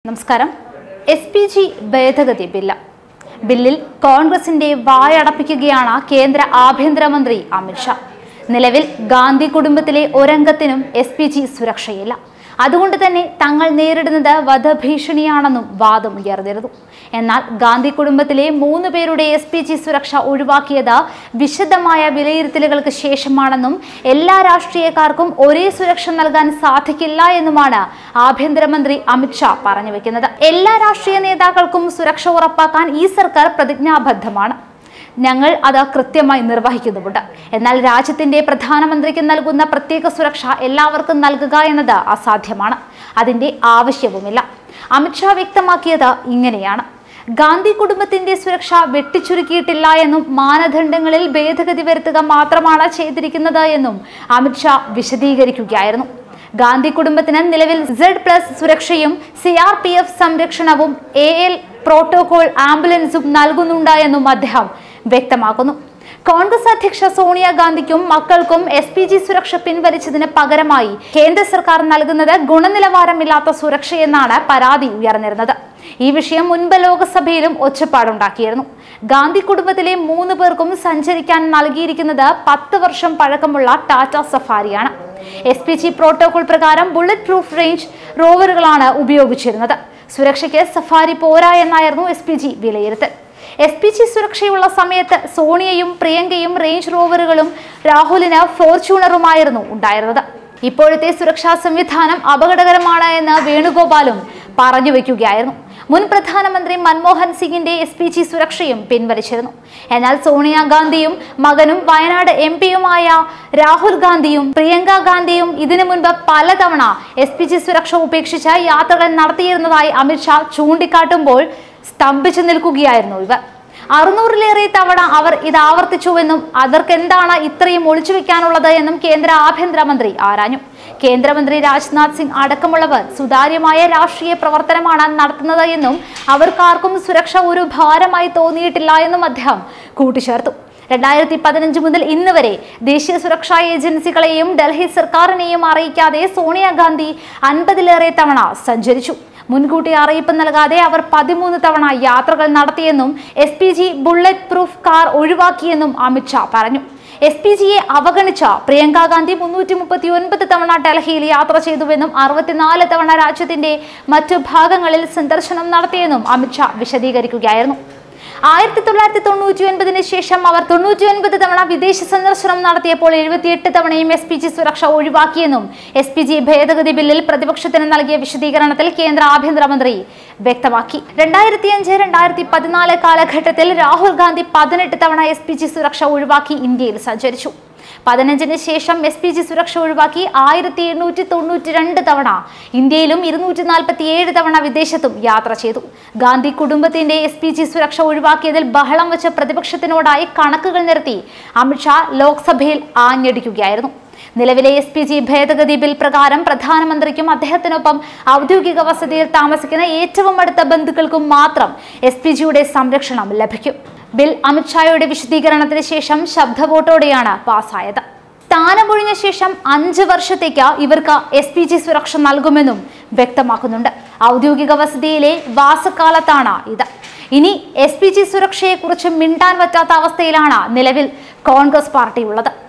നമസ്കാരം S P G ഭേദഗതി bill ബില്ലിൽ കോൺഗ്രസിന്റെ വായടപ്പിക്കുകയാണ് കേന്ദ്ര ആഭ്യന്തരമന്ത്രി അമിത്ഷാ നിലവിൽ ഗാന്ധി കുടുംബത്തിലെ ഒരംഗത്തിനും എസ് പി ജി സുരക്ഷയില്ല അതുകൊണ്ട് തന്നെ തങ്ങൾ നേരിടുന്നത് വധഭീഷണിയാണെന്നും വാദം ഉയർന്നിരുന്നു എന്നാൽ ഗാന്ധി കുടുംബത്തിലെ മൂന്ന് പേരുടെ എസ് പി ജി സുരക്ഷ ഒഴിവാക്കിയത് വിശദമായ വിലയിരുത്തലുകൾക്ക് ശേഷമാണെന്നും എല്ലാ രാഷ്ട്രീയക്കാർക്കും ഒരേ സുരക്ഷ നൽകാൻ സാധിക്കില്ല എന്നുമാണ് ആഭ്യന്തരമന്ത്രി അമിത്ഷാ പറഞ്ഞു വെക്കുന്നത് എല്ലാ രാഷ്ട്രീയ നേതാക്കൾക്കും സുരക്ഷ ഉറപ്പാക്കാൻ ഈ സർക്കാർ പ്രതിജ്ഞാബദ്ധമാണ് ഞങ്ങൾ അത് കൃത്യമായി നിർവഹിക്കുന്നുമുണ്ട് എന്നാൽ രാജ്യത്തിന്റെ പ്രധാനമന്ത്രിക്ക് നൽകുന്ന പ്രത്യേക സുരക്ഷ എല്ലാവർക്കും നൽകുക എന്നത് അസാധ്യമാണ് അതിന്റെ ആവശ്യവുമില്ല അമിത്ഷാ വ്യക്തമാക്കിയത് ഇങ്ങനെയാണ് ഗാന്ധി കുടുംബത്തിന്റെ സുരക്ഷ വെട്ടിച്ചുരുക്കിയിട്ടില്ല എന്നും മാനദണ്ഡങ്ങളിൽ ഭേദഗതി വരുത്തുക മാത്രമാണ് ചെയ്തിരിക്കുന്നത് എന്നും അമിത്ഷാ വിശദീകരിക്കുകയായിരുന്നു ഗാന്ധി കുടുംബത്തിന് നിലവിൽ സെഡ് പ്ലസ് സുരക്ഷയും സി ആർ പി എഫ് സംരക്ഷണവും എ എൽ പ്രോട്ടോകോൾ ആംബുലൻസും നൽകുന്നുണ്ട് എന്നും അദ്ദേഹം വ്യക്തമാക്കുന്നു കോൺഗ്രസ് അധ്യക്ഷ സോണിയാഗാന്ധിക്കും മക്കൾക്കും എസ് പി ജി സുരക്ഷ പിൻവലിച്ചതിന് പകരമായി കേന്ദ്ര സർക്കാർ നൽകുന്നത് ഗുണനിലവാരമില്ലാത്ത സുരക്ഷയെന്നാണ് പരാതി ഉയർന്നിരുന്നത് ഈ വിഷയം മുൻപ് ലോക്സഭയിലും ഒച്ചപ്പാടുണ്ടാക്കിയിരുന്നു ഗാന്ധി കുടുംബത്തിലെ മൂന്ന് പേർക്കും സഞ്ചരിക്കാൻ നൽകിയിരിക്കുന്നത് പത്ത് വർഷം പഴക്കമുള്ള ടാറ്റ സഫാരിയാണ് എസ് പി ജി പ്രോട്ടോകോൾ പ്രകാരം ബുള്ളറ്റ് പ്രൂഫ് റേഞ്ച് റോവറുകളാണ് ഉപയോഗിച്ചിരുന്നത് സുരക്ഷയ്ക്ക് സഫാരി പോരാ എന്നായിരുന്നു എസ് പി ജി വിലയിരുത്തൽ എസ് പി ജി സുരക്ഷയുള്ള സമയത്ത് സോണിയയും പ്രിയങ്കയും റേഞ്ച് റോവറുകളും രാഹുലിന് ഫോർച്യൂണറുമായിരുന്നു ഉണ്ടായിരുന്നത് ഇപ്പോഴത്തെ സുരക്ഷാ സംവിധാനം അപകടകരമാണ് എന്ന് വേണുഗോപാലും പറഞ്ഞു വെക്കുകയായിരുന്നു മുൻ പ്രധാനമന്ത്രി മൻമോഹൻ സിംഗിന്റെ എസ് പി ജി സുരക്ഷയും പിൻവലിച്ചിരുന്നു എന്നാൽ സോണിയാഗാന്ധിയും മകനും വയനാട് എം പിയുമായ രാഹുൽ ഗാന്ധിയും പ്രിയങ്ക ഗാന്ധിയും ഇതിനു മുൻപ് പലതവണ എസ് പി ജി സുരക്ഷ ഉപേക്ഷിച്ച് യാത്രകൾ നടത്തിയിരുന്നതായി അമിത്ഷാ ചൂണ്ടിക്കാട്ടുമ്പോൾ സ്തംഭിച്ചു നിൽക്കുകയായിരുന്നു ഇവർ അറുന്നൂറിലേറെ തവണ അവർ ഇത് ആവർത്തിച്ചുവെന്നും അവർക്ക് എന്താണ് ഇത്രയും ഒളിച്ചു വെക്കാനുള്ളത് എന്നും കേന്ദ്ര ആഭ്യന്തരമന്ത്രി ആരാഞ്ഞു കേന്ദ്രമന്ത്രി രാജ്നാഥ് സിംഗ് അടക്കമുള്ളവർ സുതാര്യമായ രാഷ്ട്രീയ പ്രവർത്തനമാണ് നടത്തുന്നത് എന്നും അവർക്കാർക്കും സുരക്ഷ ഒരു ഭാരമായി തോന്നിയിട്ടില്ല എന്നും അദ്ദേഹം കൂട്ടിച്ചേർത്തു രണ്ടായിരത്തി പതിനഞ്ച് മുതൽ ഇന്ന് വരെ ദേശീയ സുരക്ഷാ ഏജൻസികളെയും ഡൽഹി സർക്കാരിനെയും അറിയിക്കാതെ സോണിയാഗാന്ധി അൻപതിലേറെ തവണ സഞ്ചരിച്ചു മുൻകൂട്ടി അറിയിപ്പ് നൽകാതെ അവർ പതിമൂന്ന് തവണ യാത്രകൾ നടത്തിയെന്നും S P G bullet proof car ഒഴിവാക്കിയെന്നും അമിത്ഷാ പറഞ്ഞു എസ് പി ജിയെ അവഗണിച്ച പ്രിയങ്ക ഗാന്ധി മുന്നൂറ്റി മുപ്പത്തി ഒൻപത് തവണ ഡൽഹിയിൽ യാത്ര ചെയ്തുവെന്നും അറുപത്തിനാല് തവണ രാജ്യത്തിന്റെ മറ്റു ഭാഗങ്ങളിൽ സന്ദർശനം നടത്തിയെന്നും അമിത്ഷാ വിശദീകരിക്കുകയായിരുന്നു ആയിരത്തി തൊള്ളായിരത്തി തൊണ്ണൂറ്റി ഒൻപതിന് ശേഷം അവർ തൊണ്ണൂറ്റി ഒൻപത് തവണ വിദേശ സന്ദർശനം നടത്തിയപ്പോൾ എഴുപത്തിയെട്ട് തവണയും എസ് പി ജി സുരക്ഷ ഒഴിവാക്കിയെന്നും എസ് പി ജി ഭേദഗതി ബില്ലിൽ പ്രതിപക്ഷത്തിന് നൽകിയ വിശദീകരണത്തിൽ കേന്ദ്ര ആഭ്യന്തരമന്ത്രി വ്യക്തമാക്കി രണ്ടായിരത്തി അഞ്ച് രണ്ടായിരത്തി പതിനാല് കാലഘട്ടത്തിൽ രാഹുൽ ഗാന്ധി പതിനെട്ട് തവണ എസ് പി ജി സുരക്ഷ ഒഴിവാക്കി ഇന്ത്യയിൽ സഞ്ചരിച്ചു പതിനഞ്ചിന് ശേഷം എസ് പി ജി സുരക്ഷ ഒഴിവാക്കി ആയിരത്തി എണ്ണൂറ്റി തൊണ്ണൂറ്റി രണ്ട് തവണ ഇന്ത്യയിലും ഇരുന്നൂറ്റി നാൽപ്പത്തി ഏഴ് തവണ വിദേശത്തും യാത്ര ചെയ്തു ഗാന്ധി കുടുംബത്തിന്റെ എസ് പി ജി സുരക്ഷ ഒഴിവാക്കിയതിൽ ബഹളം വെച്ച പ്രതിപക്ഷത്തിനോടായി കണക്കുകൾ നിരത്തി അമിത്ഷാ ലോക്സഭയിൽ ആഞ്ഞടിക്കുകയായിരുന്നു നിലവിലെ എസ് പി ജി ഭേദഗതി ബിൽ പ്രകാരം പ്രധാനമന്ത്രിക്കും അദ്ദേഹത്തിനൊപ്പം ഔദ്യോഗിക വസതിയിൽ താമസിക്കുന്ന ഏറ്റവും അടുത്ത ബന്ധുക്കൾക്കും മാത്രം എസ് പി ജിയുടെ സംരക്ഷണം ലഭിക്കും ബിൽ അമിത്ഷായുടെ വിശദീകരണത്തിന് ശേഷം ശബ്ദവോട്ടോടെയാണ് പാസ്സായത് സ്ഥാനമൊഴിഞ്ഞ ശേഷം അഞ്ച് വർഷത്തേക്ക് ഇവർക്ക് എസ് പി ജി സുരക്ഷ നൽകുമെന്നും വ്യക്തമാക്കുന്നുണ്ട് ഔദ്യോഗിക വസതിയിലെ വാസക്കാലത്താണ് ഇത് ഇനി എസ് പി ജി സുരക്ഷയെക്കുറിച്ച് മിണ്ടാൻ പറ്റാത്ത അവസ്ഥയിലാണ് നിലവിൽ കോൺഗ്രസ് പാർട്ടി ഉള്ളത്